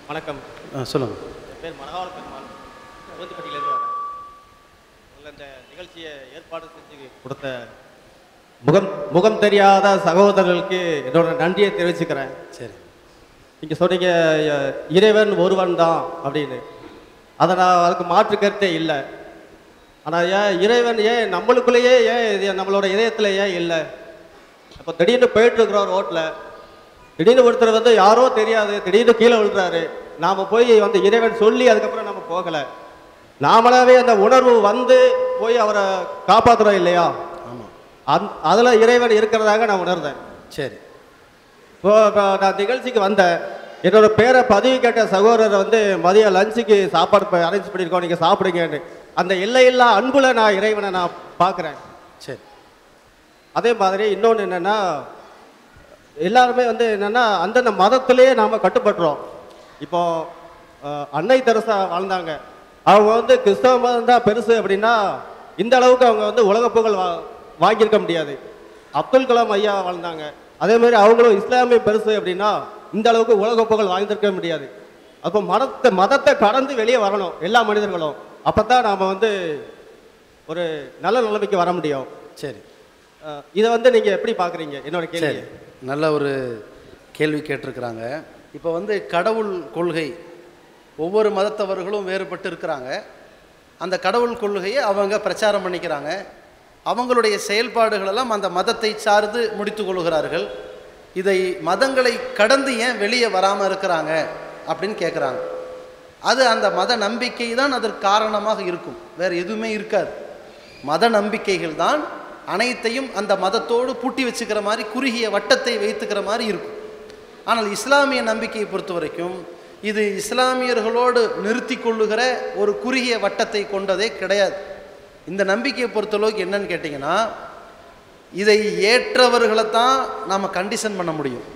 வணக்கம் ஆ சொல்லுங்கள் என் பேர் மனகாவல் பெருமாள் கோத்திப்பட்டியிலேருந்து வரேன் உங்களை இந்த நிகழ்ச்சியை ஏற்பாடு செஞ்சு கொடுத்த முகம் முகம் தெரியாத சகோதரர்களுக்கு என்னோட நன்றியை தெரிவிச்சுக்கிறேன் சரி நீங்கள் சொன்னீங்க அஹ், இறைவன் ஒருவன் தான் அப்படின்னு அதை நான் அதுக்கு மாற்று கருத்தே இல்லை ஆனால் ஏன் இறைவன் ஏன் நம்மளுக்குள்ளேயே ஏன் இது நம்மளோட இதயத்தில் ஏன் இல்லை அப்போ திடீர்னு போயிட்டு இருக்கிறோம் ரோட்டில் திடீர்னு ஒருத்தர் வந்து யாரோ தெரியாது திடீர்னு கீழே விழுறாரு நாம் போய் வந்து இறைவன் சொல்லி அதுக்கப்புறம் நம்ம போகலை நாமளாவே அந்த உணர்வு வந்து போய் அவரை காப்பாற்றுறோம் இல்லையா ஆமாம் அந் அதில் இறைவன் இருக்கிறதாக நான் உணர்ந்தேன் சரி இப்போ இப்போ நான் நிகழ்ச்சிக்கு வந்தேன் என்னோட பேரை பதிவு கேட்ட சகோதரர் வந்து மதியம் லஞ்சுக்கு சாப்பாடு அரேஞ்ச் பண்ணியிருக்கோம் நீங்கள் சாப்பிடுங்கன்னு அந்த எல்லையில்லா அன்புல நான் இறைவனை நான் பார்க்குறேன் சரி அதே மாதிரி இன்னொன்று என்னென்னா எல்லாருமே வந்து என்னென்னா அந்தந்த மதத்திலேயே நாம் கட்டுப்படுறோம் இப்போ அஹ், அன்னை தெரசா வாழ்ந்தாங்க அவங்க வந்து கிறிஸ்தவ மதம் தான் பெருசு அப்படின்னா இந்த அளவுக்கு அவங்க வந்து உலக புகழ் வா வாங்கியிருக்க முடியாது அப்துல் கலாம் ஐயா வாழ்ந்தாங்க அதே மாதிரி அவங்களும் இஸ்லாமிய பெருசு அப்படின்னா இந்த அளவுக்கு உலக புகழ் வாங்கியிருக்க முடியாது அப்போ மதத்தை மதத்தை கடந்து வெளியே வரணும் எல்லா மனிதர்களும் அப்போ தான் நாம் வந்து ஒரு நல்ல நிலைமைக்கு வர முடியும் சரி அஹ் இதை வந்து நீங்க எப்படி பாக்குறீங்க என்னோட கேள்வி சரி நல்ல ஒரு கேள்வி கேட்டிருக்கிறாங்க இப்போ வந்து கடவுள் கொள்கை ஒவ்வொரு மதத்தவர்களும் வேறுபட்டு இருக்கிறாங்க அந்த கடவுள் கொள்கையை அவங்க பிரச்சாரம் பண்ணிக்கிறாங்க அவங்களுடைய செயல்பாடுகளெல்லாம் அந்த மதத்தை சார்ந்து முடித்து கொள்கிறார்கள் இதை மதங்களை கடந்து ஏன் வெளியே வராமல் இருக்கிறாங்க அப்படின்னு கேட்குறாங்க அது அந்த மத நம்பிக்கை தான் அதற்கு காரணமாக இருக்கும் வேறு எதுவுமே இருக்காது மத நம்பிக்கைகள் தான் அனைத்தையும் அந்த மதத்தோடு பூட்டி வச்சுக்கிற மாதிரி குறுகிய வட்டத்தை வைத்துக்கிற மாதிரி இருக்கும் ஆனால் இஸ்லாமிய நம்பிக்கையை பொறுத்த வரைக்கும் இது இஸ்லாமியர்களோடு நிறுத்தி கொள்ளுகிற ஒரு குறுகிய வட்டத்தை கொண்டதே கிடையாது இந்த நம்பிக்கையை பொறுத்தளவுக்கு என்னன்னு கேட்டிங்கன்னா இதை ஏற்றவர்களை தான் நாம் கண்டிஷன் பண்ண முடியும்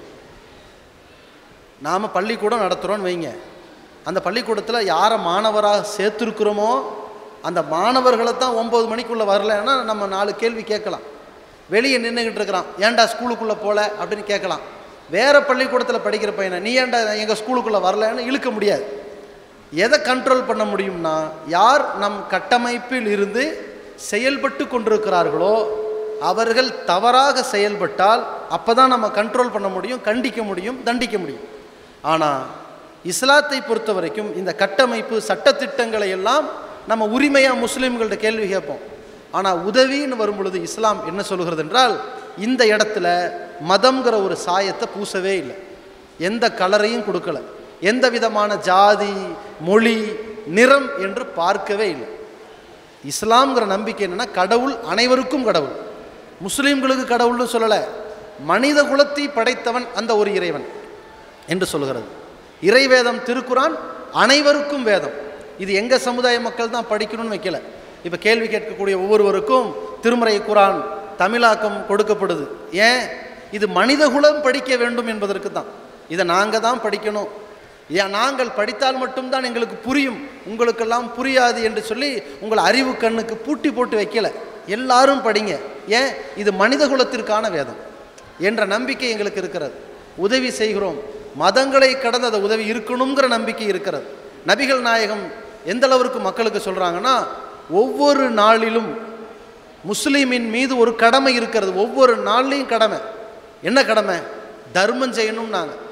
நாம் பள்ளிக்கூடம் நடத்துகிறோன்னு வைங்க அந்த பள்ளிக்கூடத்தில் யாரை மாணவராக சேர்த்துருக்குறோமோ அந்த மாணவர்களை தான் ஒம்பது மணிக்குள்ளே வரலைன்னா நம்ம நாலு கேள்வி கேட்கலாம் வெளியே நின்றுக்கிட்டு இருக்கிறான் ஏன்டா ஸ்கூலுக்குள்ளே போகல அப்படின்னு கேட்கலாம் வேறு பள்ளிக்கூடத்தில் படிக்கிற பையனை நீ ஏன்டா எங்கள் ஸ்கூலுக்குள்ளே வரலன்னு இழுக்க முடியாது எதை கண்ட்ரோல் பண்ண முடியும்னா யார் நம் கட்டமைப்பில் இருந்து செயல்பட்டு கொண்டிருக்கிறார்களோ அவர்கள் தவறாக செயல்பட்டால் அப்போ தான் நம்ம கண்ட்ரோல் பண்ண முடியும் கண்டிக்க முடியும் தண்டிக்க முடியும் ஆனால் இஸ்லாத்தை பொறுத்த வரைக்கும் இந்த கட்டமைப்பு சட்டத்திட்டங்களை எல்லாம் நம்ம உரிமையாக முஸ்லீம்கள்ட்ட கேள்வி கேட்போம் ஆனால் உதவின்னு வரும் பொழுது இஸ்லாம் என்ன சொல்கிறது என்றால் இந்த இடத்துல மதம்ங்கிற ஒரு சாயத்தை பூசவே இல்லை எந்த கலரையும் கொடுக்கல எந்த விதமான ஜாதி மொழி நிறம் என்று பார்க்கவே இல்லை இஸ்லாம்ங்கிற நம்பிக்கை என்னன்னா கடவுள் அனைவருக்கும் கடவுள் முஸ்லீம்களுக்கு கடவுள்னு சொல்லலை மனித குலத்தை படைத்தவன் அந்த ஒரு இறைவன் என்று சொல்கிறது இறைவேதம் திருக்குரான் அனைவருக்கும் வேதம் இது எங்கள் சமுதாய மக்கள் தான் படிக்கணும்னு வைக்கல இப்போ கேள்வி கேட்கக்கூடிய ஒவ்வொருவருக்கும் திருமறை குரான் தமிழாக்கம் கொடுக்கப்படுது ஏன் இது மனிதகுலம் படிக்க வேண்டும் என்பதற்கு தான் இதை நாங்கள் தான் படிக்கணும் ஏன் நாங்கள் படித்தால் மட்டும்தான் எங்களுக்கு புரியும் உங்களுக்கெல்லாம் புரியாது என்று சொல்லி உங்களை அறிவு கண்ணுக்கு பூட்டி போட்டு வைக்கல எல்லாரும் படிங்க ஏன் இது மனிதகுலத்திற்கான வேதம் என்ற நம்பிக்கை எங்களுக்கு இருக்கிறது உதவி செய்கிறோம் மதங்களை கடந்து அந்த உதவி இருக்கணுங்கிற நம்பிக்கை இருக்கிறது நபிகள் நாயகம் எந்த அளவிற்கு மக்களுக்கு சொல்கிறாங்கன்னா ஒவ்வொரு நாளிலும் முஸ்லீமின் மீது ஒரு கடமை இருக்கிறது ஒவ்வொரு நாள்லையும் கடமை என்ன கடமை தர்மம் செய்யணும் நாங்கள்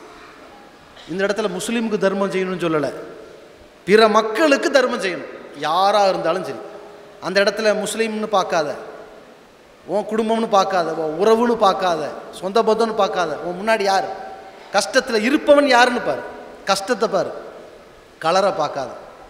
இந்த இடத்துல முஸ்லீமுக்கு தர்மம் செய்யணும்னு சொல்லலை பிற மக்களுக்கு தர்மம் செய்யணும் யாராக இருந்தாலும் சரி அந்த இடத்துல முஸ்லீம்னு பார்க்காத உன் குடும்பம்னு பார்க்காத உன் உறவுன்னு பார்க்காத சொந்த பந்தம்னு பார்க்காத உன் முன்னாடி யார் கஷ்டத்தில் இருப்பவன் யாருன்னு பாரு கஷ்டத்தை பாரு கலரை பார்க்காத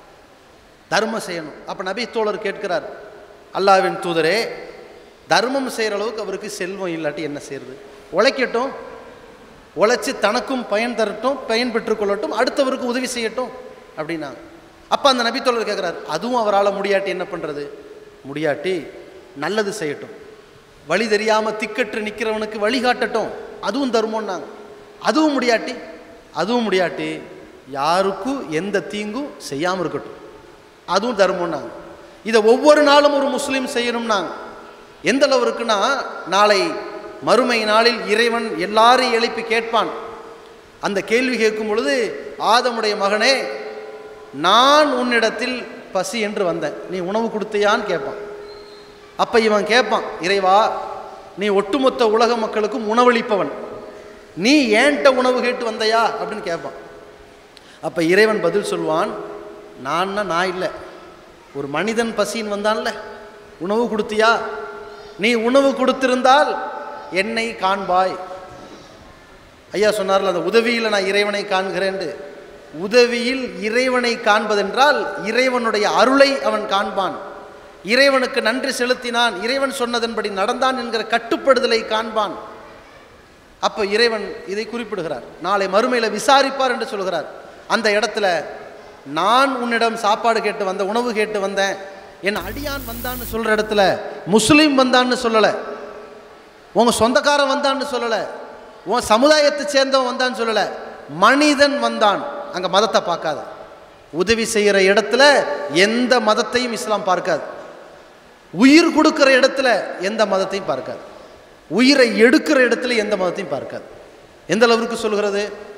தர்மம் செய்யணும் அப்போ நபி தோழர் கேட்கிறார் அல்லாவின் தூதரே தர்மம் செய்கிற அளவுக்கு அவருக்கு செல்வம் இல்லாட்டி என்ன செய்யறது உழைக்கட்டும் உழைச்சி தனக்கும் பயன் தரட்டும் பயன் பெற்றுக்கொள்ளட்டும் அடுத்தவருக்கு உதவி செய்யட்டும் அப்படின்னா அப்போ அந்த நபித்தோழர் கேட்குறாரு அதுவும் அவரால் முடியாட்டி என்ன பண்ணுறது முடியாட்டி நல்லது செய்யட்டும் வழி தெரியாமல் திக்கற்று நிற்கிறவனுக்கு வழிகாட்டட்டும் அதுவும் தர்மம்னாங்க அதுவும் முடியாட்டி அதுவும் முடியாட்டி யாருக்கும் எந்த தீங்கும் செய்யாமல் இருக்கட்டும் அதுவும் தர்மம்னாங்க இதை ஒவ்வொரு நாளும் ஒரு முஸ்லீம் செய்யணும்னாங்க எந்த அளவுக்குன்னா நாளை மறுமை நாளில் இறைவன் எல்லாரையும் எழுப்பி கேட்பான் அந்த கேள்வி கேட்கும் பொழுது ஆதமுடைய மகனே நான் உன்னிடத்தில் பசி என்று வந்தேன் நீ உணவு கொடுத்தியான்னு கேட்பான் அப்போ இவன் கேட்பான் இறைவா நீ ஒட்டுமொத்த உலக மக்களுக்கும் உணவளிப்பவன் நீ ஏன்ட்ட உணவு கேட்டு வந்தையா அப்படின்னு கேட்பான் அப்போ இறைவன் பதில் சொல்வான் நான்னா நான் இல்லை ஒரு மனிதன் பசின்னு வந்தான்ல உணவு கொடுத்தியா நீ உணவு கொடுத்திருந்தால் என்னை காண்பாய் ஐயா சொன்னார்ல அந்த உதவியில் நான் இறைவனை காண்கிறேன்ட்டு உதவியில் இறைவனை காண்பதென்றால் இறைவனுடைய அருளை அவன் காண்பான் இறைவனுக்கு நன்றி செலுத்தினான் இறைவன் சொன்னதன்படி நடந்தான் என்கிற கட்டுப்படுதலை காண்பான் அப்போ இறைவன் இதை குறிப்பிடுகிறார் நாளை மறுமையில் விசாரிப்பார் என்று சொல்கிறார் அந்த இடத்துல நான் உன்னிடம் சாப்பாடு கேட்டு வந்த உணவு கேட்டு வந்தேன் என் அடியான் வந்தான்னு சொல்கிற இடத்துல முஸ்லீம் வந்தான்னு சொல்லலை உங்கள் சொந்தக்காரன் வந்தான்னு சொல்லலை உன் சமுதாயத்தை சேர்ந்தவன் வந்தான்னு சொல்லலை மனிதன் வந்தான் அங்கே மதத்தை பார்க்காத உதவி செய்கிற இடத்துல எந்த மதத்தையும் இஸ்லாம் பார்க்காது உயிர் கொடுக்கிற இடத்துல எந்த மதத்தையும் பார்க்காது உயிரை எடுக்கிற இடத்துல எந்த மதத்தையும் பார்க்காது எந்த அளவிற்கு சொல்கிறது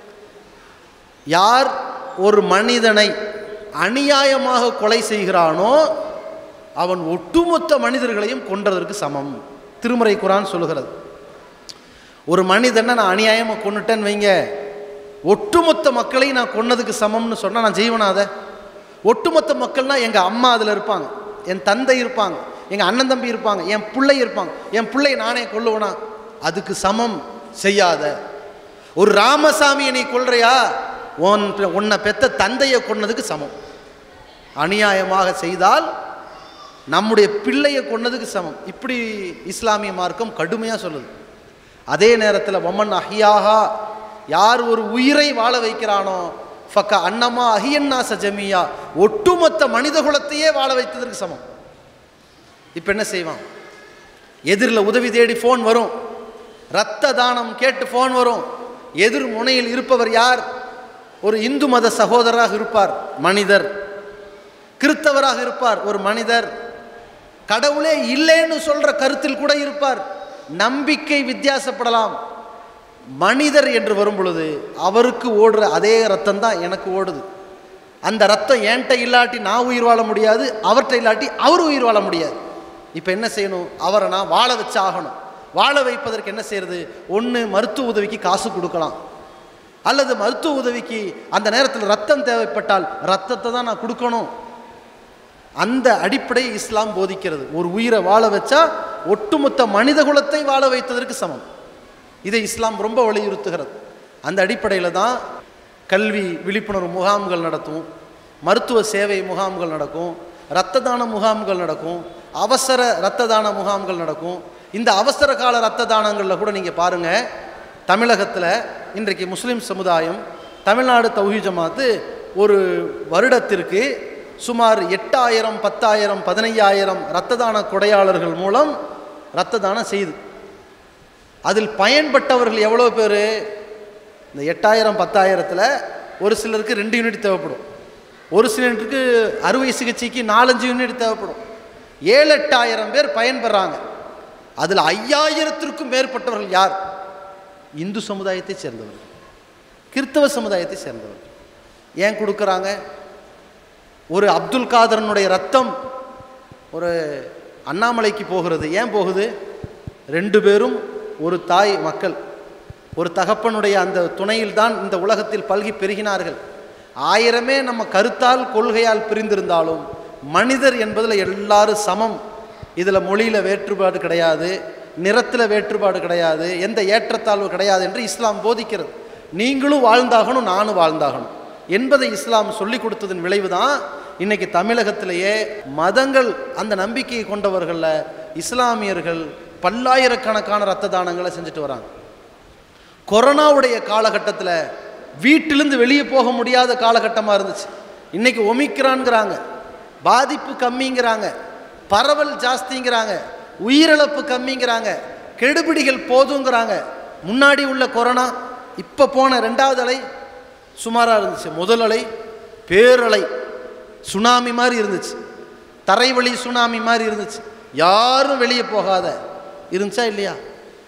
யார் ஒரு மனிதனை அநியாயமாக கொலை செய்கிறானோ அவன் ஒட்டுமொத்த மனிதர்களையும் கொன்றதற்கு சமம் திருமறை குரான் சொல்லுகிறது ஒரு மனிதனை நான் அநியாயமாக கொண்டுட்டேன்னு வைங்க ஒட்டுமொத்த மக்களையும் நான் கொன்னதுக்கு சமம்னு சொன்னால் நான் செய்வேனா அதை ஒட்டுமொத்த மக்கள்னா எங்கள் அம்மா அதில் இருப்பாங்க என் தந்தை இருப்பாங்க எங்கள் அண்ணன் தம்பி இருப்பாங்க என் பிள்ளை இருப்பாங்க என் பிள்ளை நானே கொல்லுவேனா அதுக்கு சமம் செய்யாத ஒரு ராமசாமியை நீ கொல்றியா உன் உன்னை பெத்த தந்தையை கொன்னதுக்கு சமம் அநியாயமாக செய்தால் நம்முடைய பிள்ளையை கொன்னதுக்கு சமம் இப்படி இஸ்லாமிய மார்க்கம் கடுமையாக சொல்லுது அதே நேரத்தில் ஒமன் அஹியாஹா யார் ஒரு உயிரை வாழ வைக்கிறானோ ஃபக்க அன்னமா அஹியன்னாச ஜமியா ஒட்டுமொத்த மனித குலத்தையே வாழ வைத்ததற்கு சமம் இப்போ என்ன செய்வான் எதிரில் உதவி தேடி ஃபோன் வரும் இரத்த தானம் கேட்டு ஃபோன் வரும் எதிர் முனையில் இருப்பவர் யார் ஒரு இந்து மத சகோதரராக இருப்பார் மனிதர் கிறித்தவராக இருப்பார் ஒரு மனிதர் கடவுளே இல்லைன்னு சொல்ற கருத்தில் கூட இருப்பார் நம்பிக்கை வித்தியாசப்படலாம் மனிதர் என்று வரும் பொழுது அவருக்கு ஓடுற அதே ரத்தம் தான் எனக்கு ஓடுது அந்த ரத்தம் என்கிட்ட இல்லாட்டி நான் உயிர் வாழ முடியாது அவர்கிட்ட இல்லாட்டி அவர் உயிர் வாழ முடியாது இப்போ என்ன செய்யணும் அவரை நான் வாழ வச்சு ஆகணும் வாழ வைப்பதற்கு என்ன செய்யறது ஒன்று மருத்துவ உதவிக்கு காசு கொடுக்கலாம் அல்லது மருத்துவ உதவிக்கு அந்த நேரத்தில் ரத்தம் தேவைப்பட்டால் ரத்தத்தை தான் நான் கொடுக்கணும் அந்த அடிப்படை இஸ்லாம் போதிக்கிறது ஒரு உயிரை வாழ வச்சா ஒட்டுமொத்த மனித குலத்தை வாழ வைத்ததற்கு சமம் இதை இஸ்லாம் ரொம்ப வலியுறுத்துகிறது அந்த அடிப்படையில் தான் கல்வி விழிப்புணர்வு முகாம்கள் நடத்தும் மருத்துவ சேவை முகாம்கள் நடக்கும் இரத்த தான முகாம்கள் நடக்கும் அவசர இரத்த தான முகாம்கள் நடக்கும் இந்த அவசர கால இரத்த தானங்களில் கூட நீங்கள் பாருங்கள் தமிழகத்தில் இன்றைக்கு முஸ்லீம் சமுதாயம் தமிழ்நாடு தௌஹி ஜமாத்து ஒரு வருடத்திற்கு சுமார் எட்டாயிரம் பத்தாயிரம் பதினையாயிரம் இரத்த தான கொடையாளர்கள் மூலம் இரத்த தானம் செய்யுது அதில் பயன்பட்டவர்கள் எவ்வளோ பேர் இந்த எட்டாயிரம் பத்தாயிரத்தில் ஒரு சிலருக்கு ரெண்டு யூனிட் தேவைப்படும் ஒரு சிலருக்கு அறுவை சிகிச்சைக்கு நாலஞ்சு யூனிட் தேவைப்படும் ஏழு எட்டாயிரம் பேர் பயன்பெறாங்க அதில் ஐயாயிரத்திற்கும் மேற்பட்டவர்கள் யார் இந்து சமுதாயத்தை சேர்ந்தவர்கள் கிறித்தவ சமுதாயத்தை சேர்ந்தவர்கள் ஏன் கொடுக்குறாங்க ஒரு அப்துல் காதரனுடைய ரத்தம் ஒரு அண்ணாமலைக்கு போகிறது ஏன் போகுது ரெண்டு பேரும் ஒரு தாய் மக்கள் ஒரு தகப்பனுடைய அந்த துணையில் தான் இந்த உலகத்தில் பல்கி பெருகினார்கள் ஆயிரமே நம்ம கருத்தால் கொள்கையால் பிரிந்திருந்தாலும் மனிதர் என்பதில் எல்லாரும் சமம் இதில் மொழியில் வேற்றுப்பாடு கிடையாது நிறத்தில் வேற்றுப்பாடு கிடையாது எந்த ஏற்றத்தாழ்வு கிடையாது என்று இஸ்லாம் போதிக்கிறது நீங்களும் வாழ்ந்தாகணும் நானும் வாழ்ந்தாகணும் என்பதை இஸ்லாம் சொல்லி கொடுத்ததன் விளைவு தான் இன்னைக்கு தமிழகத்திலேயே மதங்கள் அந்த நம்பிக்கையை கொண்டவர்களில் இஸ்லாமியர்கள் பல்லாயிரக்கணக்கான இரத்த தானங்களை செஞ்சுட்டு வராங்க கொரோனாவுடைய காலகட்டத்தில் வீட்டிலிருந்து வெளியே போக முடியாத காலகட்டமாக இருந்துச்சு இன்னைக்கு ஒமிக்ரான்ங்கிறாங்க பாதிப்பு கம்மிங்கிறாங்க பரவல் ஜாஸ்திங்கிறாங்க உயிரிழப்பு கம்மிங்கிறாங்க கெடுபிடிகள் போதுங்கிறாங்க முன்னாடி உள்ள கொரோனா இப்போ போன ரெண்டாவது அலை சுமாராக இருந்துச்சு முதல் அலை பேரலை சுனாமி மாதிரி இருந்துச்சு தரைவழி சுனாமி மாதிரி இருந்துச்சு யாரும் வெளியே போகாத இருந்துச்சா இல்லையா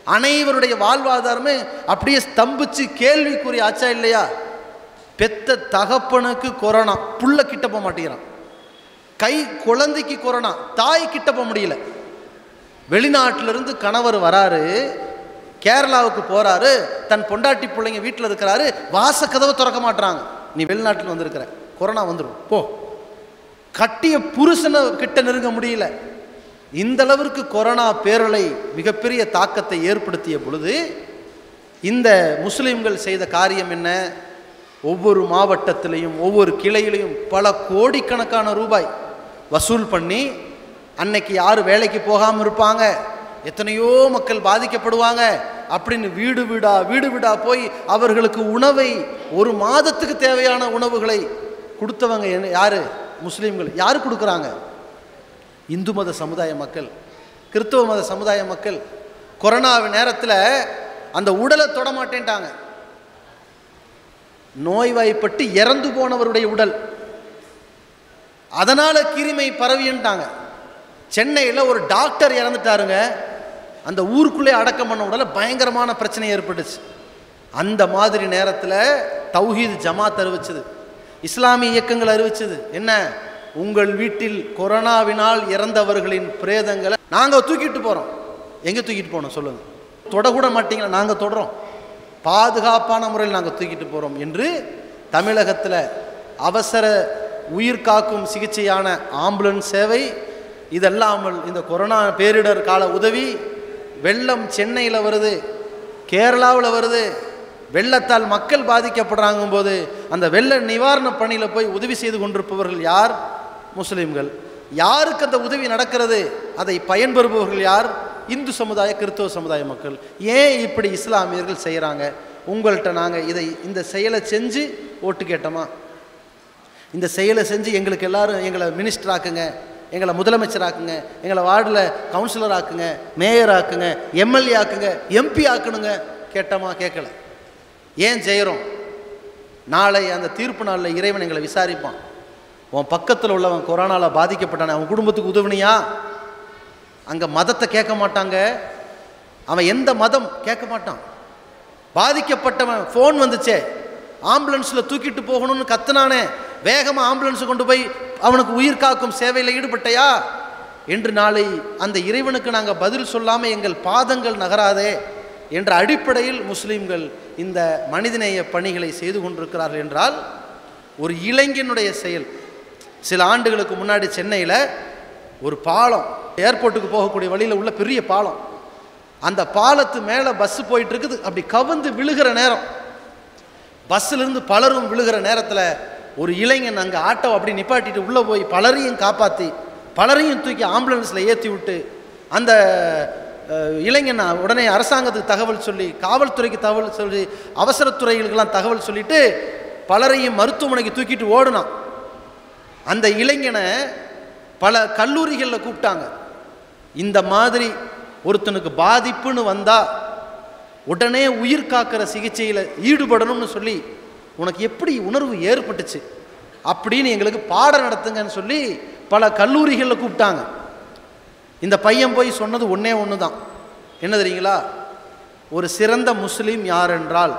அனைவருடைய வாழ்வாதாரமே அப்படியே ஸ்தம்பிச்சு கேள்விக்குறி ஆச்சா இல்லையா பெத்த தகப்பனுக்கு கொரோனா புள்ள கிட்ட போக மாட்டேங்கிறான் கை குழந்தைக்கு கொரோனா தாய் கிட்ட போக முடியல வெளிநாட்டிலிருந்து கணவர் வராரு கேரளாவுக்கு போறாரு தன் பொண்டாட்டி பிள்ளைங்க வீட்டில் இருக்கிறாரு வாச கதவை திறக்க மாட்றாங்க நீ வெளிநாட்டில் வந்திருக்கிற கொரோனா வந்துடும் போ கட்டிய புருஷனை கிட்ட நெருங்க முடியல இந்த அளவிற்கு கொரோனா பேரலை மிகப்பெரிய தாக்கத்தை ஏற்படுத்திய பொழுது இந்த முஸ்லிம்கள் செய்த காரியம் என்ன ஒவ்வொரு மாவட்டத்திலையும் ஒவ்வொரு கிளையிலையும் பல கோடிக்கணக்கான ரூபாய் வசூல் பண்ணி அன்னைக்கு யார் வேலைக்கு போகாமல் இருப்பாங்க எத்தனையோ மக்கள் பாதிக்கப்படுவாங்க அப்படின்னு வீடு வீடா வீடு வீடா போய் அவர்களுக்கு உணவை ஒரு மாதத்துக்கு தேவையான உணவுகளை கொடுத்தவங்க என்ன யாரு முஸ்லீம்கள் யார் கொடுக்குறாங்க இந்து மத சமுதாய மக்கள் கிறிஸ்தவ மத சமுதாய மக்கள் கொரோனா நேரத்தில் அந்த உடலை தொட மாட்டேன்ட்டாங்க நோய்வாய்ப்பட்டு இறந்து போனவருடைய உடல் அதனால் கிருமி பரவின்ட்டாங்க சென்னையில் ஒரு டாக்டர் இறந்துட்டாருங்க அந்த ஊருக்குள்ளே அடக்கம் பண்ண உடல பயங்கரமான பிரச்சனை ஏற்பட்டுச்சு அந்த மாதிரி நேரத்தில் தௌஹீத் ஜமாத் அறிவிச்சது இஸ்லாமிய இயக்கங்கள் அறிவிச்சது என்ன உங்கள் வீட்டில் கொரோனாவினால் இறந்தவர்களின் பிரேதங்களை நாங்கள் தூக்கிட்டு போகிறோம் எங்கே தூக்கிட்டு போனோம் சொல்லுங்கள் தொடக்கூட மாட்டீங்களா நாங்கள் தொடரோம் பாதுகாப்பான முறையில் நாங்கள் தூக்கிட்டு போகிறோம் என்று தமிழகத்தில் அவசர உயிர் காக்கும் சிகிச்சையான ஆம்புலன்ஸ் சேவை இதல்லாமல் இந்த கொரோனா பேரிடர் கால உதவி வெள்ளம் சென்னையில் வருது கேரளாவில் வருது வெள்ளத்தால் மக்கள் பாதிக்கப்படுறாங்க போது அந்த வெள்ள நிவாரண பணியில் போய் உதவி செய்து கொண்டிருப்பவர்கள் யார் முஸ்லீம்கள் யாருக்கு அந்த உதவி நடக்கிறது அதை பயன்பெறுபவர்கள் யார் இந்து சமுதாய கிறிஸ்தவ சமுதாய மக்கள் ஏன் இப்படி இஸ்லாமியர்கள் செய்கிறாங்க உங்கள்கிட்ட நாங்கள் இதை இந்த செயலை செஞ்சு ஓட்டு கேட்டோமா இந்த செயலை செஞ்சு எங்களுக்கு எல்லாரும் எங்களை மினிஸ்டர் ஆக்குங்க எங்களை முதலமைச்சர் ஆக்குங்க எங்களை வார்டில் கவுன்சிலர் ஆக்குங்க மேயர் ஆக்குங்க எம்எல்ஏ ஆக்குங்க எம்பி ஆக்கணுங்க கேட்டோமா கேட்கல ஏன் செய்கிறோம் நாளை அந்த தீர்ப்பு நாளில் இறைவன் எங்களை விசாரிப்பான் உன் பக்கத்தில் உள்ளவன் கொரோனாவில் பாதிக்கப்பட்டானே அவன் குடும்பத்துக்கு உதவுனியா அங்கே மதத்தை கேட்க மாட்டாங்க அவன் எந்த மதம் கேட்க மாட்டான் பாதிக்கப்பட்டவன் ஃபோன் வந்துச்சே ஆம்புலன்ஸில் தூக்கிட்டு போகணும்னு கத்துனானே வேகமாக ஆம்புலன்ஸை கொண்டு போய் அவனுக்கு உயிர் காக்கும் சேவையில் ஈடுபட்டையா என்று நாளை அந்த இறைவனுக்கு நாங்கள் பதில் சொல்லாமல் எங்கள் பாதங்கள் நகராதே என்ற அடிப்படையில் முஸ்லீம்கள் இந்த மனிதநேய பணிகளை செய்து கொண்டிருக்கிறார்கள் என்றால் ஒரு இளைஞனுடைய செயல் சில ஆண்டுகளுக்கு முன்னாடி சென்னையில் ஒரு பாலம் ஏர்போர்ட்டுக்கு போகக்கூடிய வழியில் உள்ள பெரிய பாலம் அந்த பாலத்து மேலே பஸ்ஸு போயிட்டு இருக்குது அப்படி கவுந்து விழுகிற நேரம் பஸ்ஸிலிருந்து பலரும் விழுகிற நேரத்தில் ஒரு இளைஞன் அங்கே ஆட்டோ அப்படி நிப்பாட்டிட்டு உள்ளே போய் பலரையும் காப்பாற்றி பலரையும் தூக்கி ஆம்புலன்ஸில் ஏற்றி விட்டு அந்த அஹ், இளைஞன் உடனே அரசாங்கத்துக்கு தகவல் சொல்லி காவல்துறைக்கு தகவல் சொல்லி அவசரத்துறைகளுக்கெல்லாம் தகவல் சொல்லிட்டு பலரையும் மருத்துவமனைக்கு தூக்கிட்டு ஓடுனான் அந்த இளைஞனை பல கல்லூரிகளில் கூப்பிட்டாங்க இந்த மாதிரி ஒருத்தனுக்கு பாதிப்புன்னு வந்தால் உடனே உயிர் காக்கிற சிகிச்சையில் ஈடுபடணும்னு சொல்லி உனக்கு எப்படி உணர்வு ஏற்பட்டுச்சு அப்படின்னு எங்களுக்கு பாடம் நடத்துங்கன்னு சொல்லி பல கல்லூரிகளில் கூப்பிட்டாங்க இந்த பையன் போய் சொன்னது ஒன்றே ஒன்று தான் என்ன தெரியுங்களா ஒரு சிறந்த முஸ்லீம் யார் என்றால்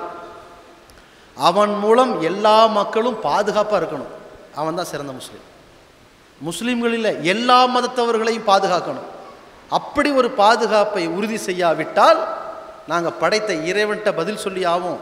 அவன் மூலம் எல்லா மக்களும் பாதுகாப்பாக இருக்கணும் அவன் தான் சிறந்த முஸ்லீம் முஸ்லீம்களில் எல்லா மதத்தவர்களையும் பாதுகாக்கணும் அப்படி ஒரு பாதுகாப்பை உறுதி செய்யாவிட்டால் நாங்கள் படைத்த இறைவன்கிட்ட பதில் சொல்லி ஆவோம்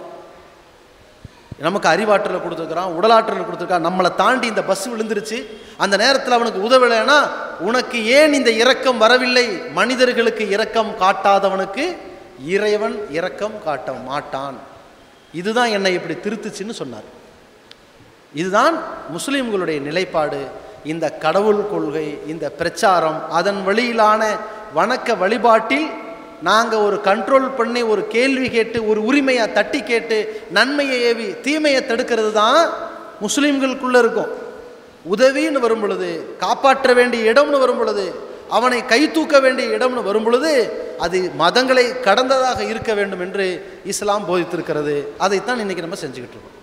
நமக்கு அறிவாற்றலை கொடுத்துருக்குறான் உடலாற்றலை கொடுத்துருக்கான் நம்மளை தாண்டி இந்த பஸ் விழுந்துருச்சு அந்த நேரத்தில் அவனுக்கு உதவலைன்னா உனக்கு ஏன் இந்த இரக்கம் வரவில்லை மனிதர்களுக்கு இரக்கம் காட்டாதவனுக்கு இறைவன் இரக்கம் காட்ட மாட்டான் இதுதான் என்னை இப்படி திருத்துச்சுன்னு சொன்னார் இதுதான் முஸ்லிம்களுடைய நிலைப்பாடு இந்த கடவுள் கொள்கை இந்த பிரச்சாரம் அதன் வழியிலான வணக்க வழிபாட்டில் நாங்கள் ஒரு கண்ட்ரோல் பண்ணி ஒரு கேள்வி கேட்டு ஒரு உரிமையை தட்டி கேட்டு நன்மையை ஏவி தீமையை தடுக்கிறது தான் முஸ்லீம்களுக்குள்ளே இருக்கும் உதவின்னு வரும் பொழுது காப்பாற்ற வேண்டிய இடம்னு வரும் பொழுது அவனை கை தூக்க வேண்டிய இடம்னு வரும் பொழுது அது மதங்களை கடந்ததாக இருக்க வேண்டும் என்று இஸ்லாம் போதித்திருக்கிறது அதைத்தான் இன்னைக்கு நம்ம செஞ்சுக்கிட்டு இருக்கோம்